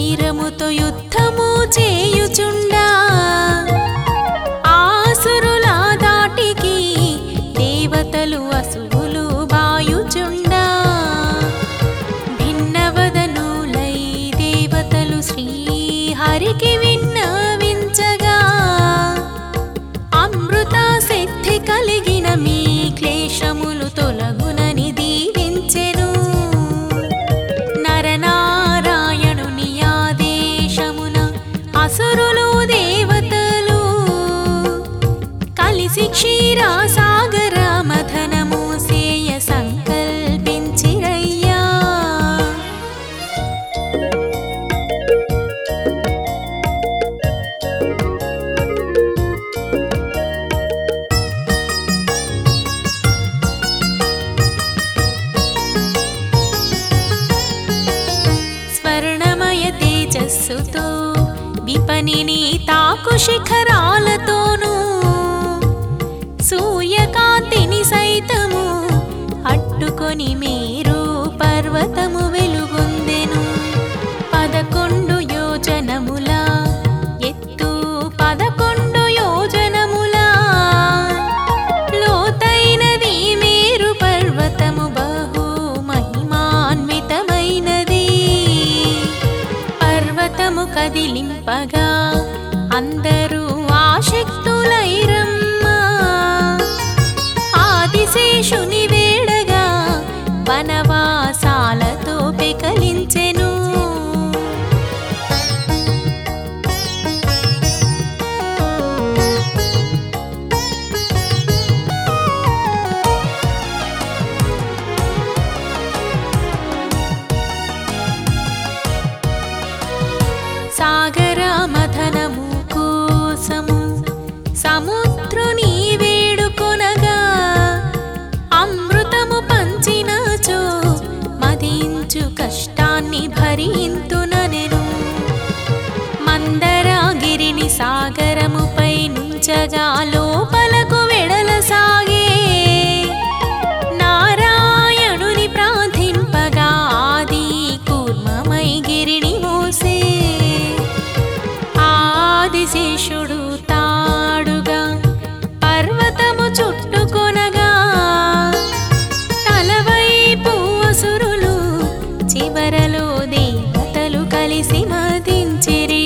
వైరముతో యుద్ధము చేయుచుండా ఆసురుల దాటికి దేవతలు అసువులు బాయుచుండా భిన్నవదనులై దేవతలు శ్రీహరికి విన్నవించగా అమృత సిద్ధి కలిగిన మీ క్లేశములు తొలగునని దీవించెను నరనారాయణుని ఆదేశమున అసురులు దేవతలు కలిసి క్షీరాసాగర మథనము సేయ సంకల్పించిరయ్యా స్వర్ణమయ తేజస్సుతో విపనిని తాకు శిఖరాలతోనూ సూర్యకాంతిని సైతము అట్టుకొని మీరు పర్వతము వెలుగొందెను పదకొండు యోజనముల ఎత్తు పదకొండు యోజనముల లోతైనది మేరు పర్వతము బహు మహిమాన్వితమైనది పర్వతము కదిలింపగా అందరూ ఆసక్తులైరమ్మా ఆదిశేషుని వేడగా వనవాసాలతో పెకలించెను సాగర మథనము కోసము సముద్రుని వేడుకొనగా అమృతము పంచినచో మదించు కష్టాన్ని భరింతుననెను మందరాగిరిని సాగరముపై నుంచగా లోపలకు వెడల సాగే నారాయణుని ప్రార్థింపగా ఆది కూర్మమై గిరిని మోసే ఆదిశేషుడు తాడుగా పర్వతము చుట్టుకొనగా తలవైపు అసురులు చివరలో దేవతలు కలిసి మదించిరి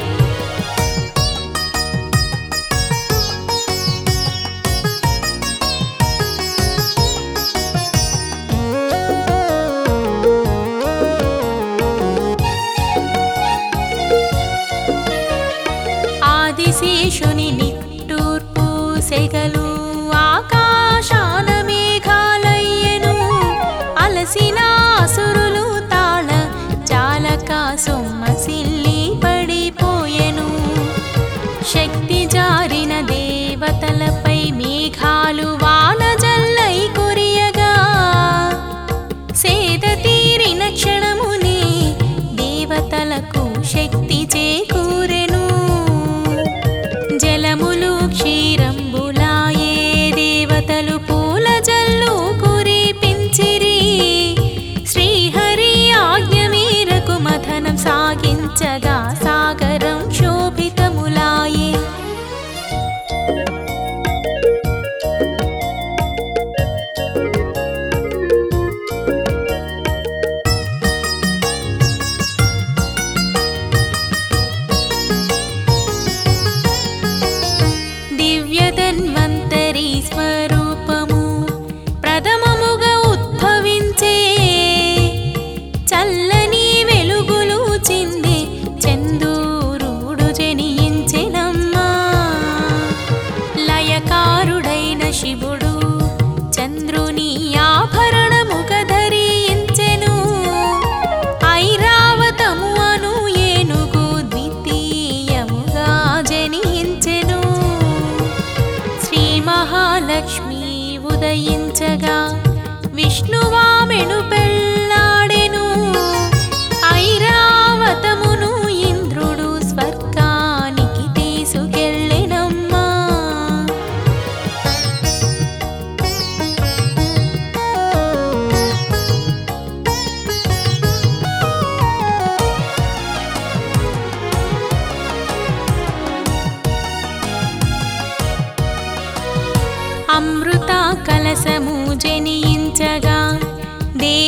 ఆదిశేషుని నిట్టూర్పు సెగలు ఆకాశాన మేఘాలయ్యెను అలసిన అసురులు తాళ చాలక సొమ్మసిల్లి పడిపోయెను శక్తి జారిన దేవతలపై మేఘాలు వాన జల్లై కురియగా సేద తీరిన క్షణమునే దేవతలకు శక్తి చేకూరెను జలములు క్షీరంబులాయే దేవతలు పూల జల్లు కురిపించిరి శ్రీహరి ఆజ్ఞ మేరకు మథనం సాగించగా సాగరం శోభితములాయే దివ్యధన్వంతరి స్వరూపము ప్రథమముగా ఉద్భవించే చల్లని వెలుగులు చింది చందూరుడు జనించెనమ్మా లయకారుడైన శివుడు చంద్రుని ఆభరణముగ ధరించెను ఐరావతము అను ఏనుగు ద్వితీయముగా జనించెను శ్రీ మహాలక్ష్మి ఉదయించగా విష్ణువామెను పెళ్ళాడెను ఐరావతమును ఇంద్రుడు స్వర్గానికి తీసుకెళ్ళెనమ్మా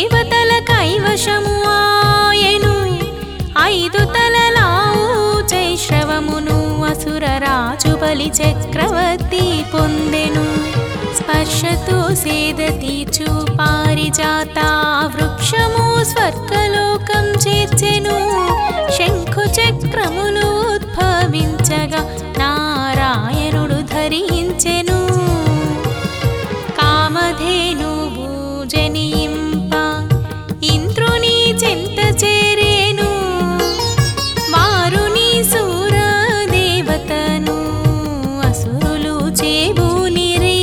దేవతల కైవశము ఆయను ఐదు తలలావు చైశ్రవమును అసుర రాజు బలి చక్రవర్తి పొందెను స్పర్శతో సేద తీర్చు పారిజాత వృక్షము స్వర్గలోకం చేర్చెను శంఖు చక్రములు ఉద్భవించగా నారాయణుడు ధరించెను కామధేనువు జనింప ఇంద్రుని చెంత చేరేను మారుని సూర దేవతను అసురులు చేబూనిరే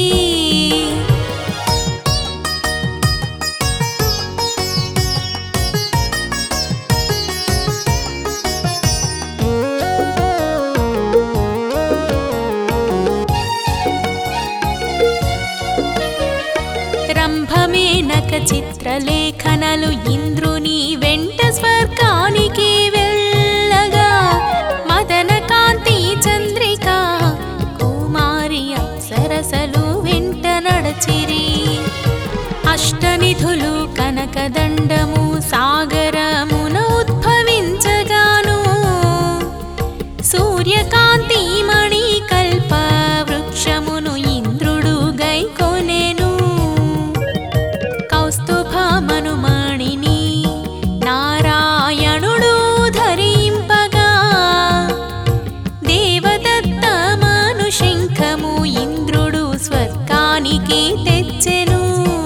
రంభమేనక చిత్రలేఖనలు ఇంద్రుని వెంట స్వర్గానికి వెళ్ళగా మదన కాంతి చంద్రిక కుమారి అప్సరసలు వెంట నడచిరి అష్టనిధులు కనకదండము సాగరమున ఉద్భవించగాను సూర్యకాంతి మణి కల్ప వృక్షమును ఇంద్రుడు గైకొనెను కౌస్తుభమను మణిని నారాయణుడు ధరింపగా దేవదత్తమను శంఖము ఇంద్రుడు స్వర్గానికి తెచ్చెను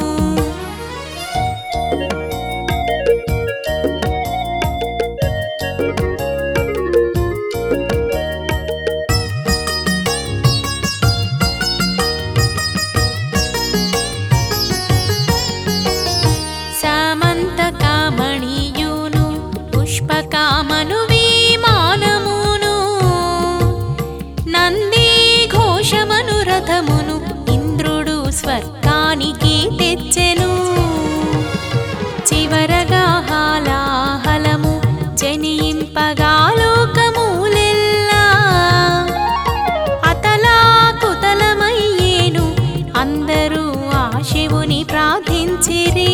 సమంతకామణియును పుష్పకామను విమానమును నంది ఘోషమను రథమును ఇంద్రుడు స్వర్గానికి తెచ్చెను చివరగా హాలాహలము జనింపగా లోకములెల్లా అతలా కుతలమయ్యేను అందరూ ఆ శివుని ప్రార్థించిరి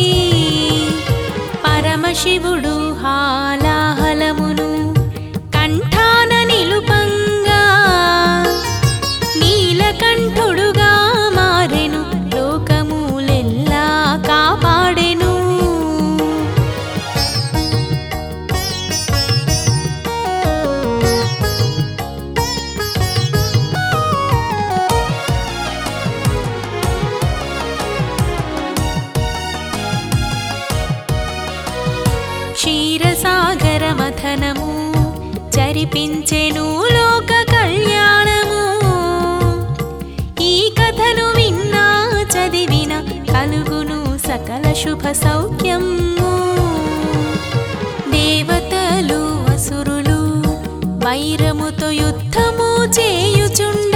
పరమశివుడు హాలాహలమును కంఠాన నిలుపంగా నీలకంఠుడుగా మారెను లోకములెల్లా కాపాడెను క్షీరసాగర మథనము జరిపించెను లోక కళ్యాణము ఈ కథను విన్నా చదివిన కలుగును సకల శుభ సౌఖ్యము దేవతలు అసురులు వైరముతో యుద్ధము చేయుచుండ